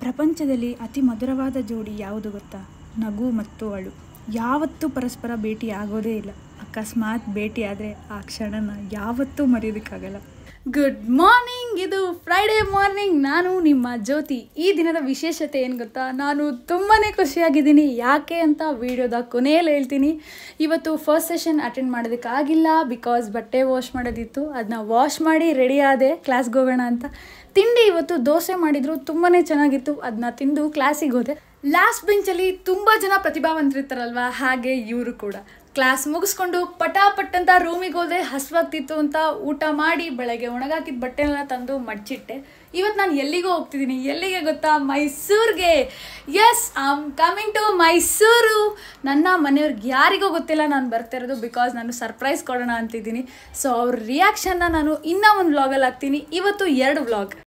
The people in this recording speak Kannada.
ಪ್ರಪಂಚದಲ್ಲಿ ಅತಿ ಮಧುರವಾದ ಜೋಡಿ ಯಾವುದು ಗೊತ್ತಾ ನಗು ಮತ್ತು ಅಳು ಯಾವತ್ತೂ ಪರಸ್ಪರ ಭೇಟಿ ಆಗೋದೇ ಇಲ್ಲ ಅಕಸ್ಮಾತ್ ಭೇಟಿ ಆದರೆ ಆ ಕ್ಷಣನ ಯಾವತ್ತೂ ಮರೆಯೋದಕ್ಕಾಗಲ್ಲ ಗುಡ್ ಮಾರ್ನಿಂಗ್ ಇದು ಫ್ರೈಡೇ ಮಾರ್ನಿಂಗ್ ನಾನು ನಿಮ್ಮ ಜ್ಯೋತಿ ಈ ದಿನದ ವಿಶೇಷತೆ ಏನು ಗೊತ್ತಾ ನಾನು ತುಂಬಾ ಖುಷಿಯಾಗಿದ್ದೀನಿ ಯಾಕೆ ಅಂತ ವಿಡಿಯೋದ ಕೊನೆಯಲ್ಲಿ ಹೇಳ್ತೀನಿ ಇವತ್ತು ಫಸ್ಟ್ ಸೆಷನ್ ಅಟೆಂಡ್ ಮಾಡೋದಕ್ಕಾಗಿಲ್ಲ ಬಿಕಾಸ್ ಬಟ್ಟೆ ವಾಶ್ ಮಾಡೋದಿತ್ತು ಅದನ್ನ ವಾಶ್ ಮಾಡಿ ರೆಡಿ ಆದೆ ಕ್ಲಾಸ್ಗೆ ಹೋಗೋಣ ಅಂತ ತಿಂಡಿ ಇವತ್ತು ದೋಸೆ ಮಾಡಿದ್ರು ತುಂಬಾ ಚೆನ್ನಾಗಿತ್ತು ಅದನ್ನ ತಿಂದು ಕ್ಲಾಸಿಗೆ ಹೋದೆ ಲಾಸ್ಟ್ ಬೆಂಚಲ್ಲಿ ತುಂಬ ಜನ ಪ್ರತಿಭಾವಂತರಿರ್ತಾರಲ್ವ ಹಾಗೆ ಇವರು ಕೂಡ ಕ್ಲಾಸ್ ಮುಗಿಸ್ಕೊಂಡು ಪಟಾಪಟ್ ಅಂತ ರೂಮಿಗೆ ಹೋದೆ ಹಸ್ವಾಗ್ತಿತ್ತು ಅಂತ ಊಟ ಮಾಡಿ ಬೆಳಗ್ಗೆ ಒಣಗಾಕಿದ ಬಟ್ಟೆನೆಲ್ಲ ತಂದು ಮಡ್ಚಿಟ್ಟೆ ಇವತ್ತು ನಾನು ಎಲ್ಲಿಗೋ ಹೋಗ್ತಿದ್ದೀನಿ ಎಲ್ಲಿಗೆ ಗೊತ್ತಾ ಮೈಸೂರಿಗೆ yes I am coming to Mysuru ನನ್ನ ಮನೆಯವ್ರಿಗೆ ಯಾರಿಗೂ ಗೊತ್ತಿಲ್ಲ ನಾನು ಬರ್ತಿರೋದು ಬಿಕಾಸ್ ನಾನು ಸರ್ಪ್ರೈಸ್ ಕೊಡೋಣ ಅಂತಿದ್ದೀನಿ ಸೊ ಅವ್ರ ರಿಯಾಕ್ಷನ್ನ ನಾನು ಇನ್ನೂ ಒಂದು ವ್ಲಾಗಲ್ಲಿ ಹಾಕ್ತೀನಿ ಇವತ್ತು ಎರಡು ವ್ಲಾಗ್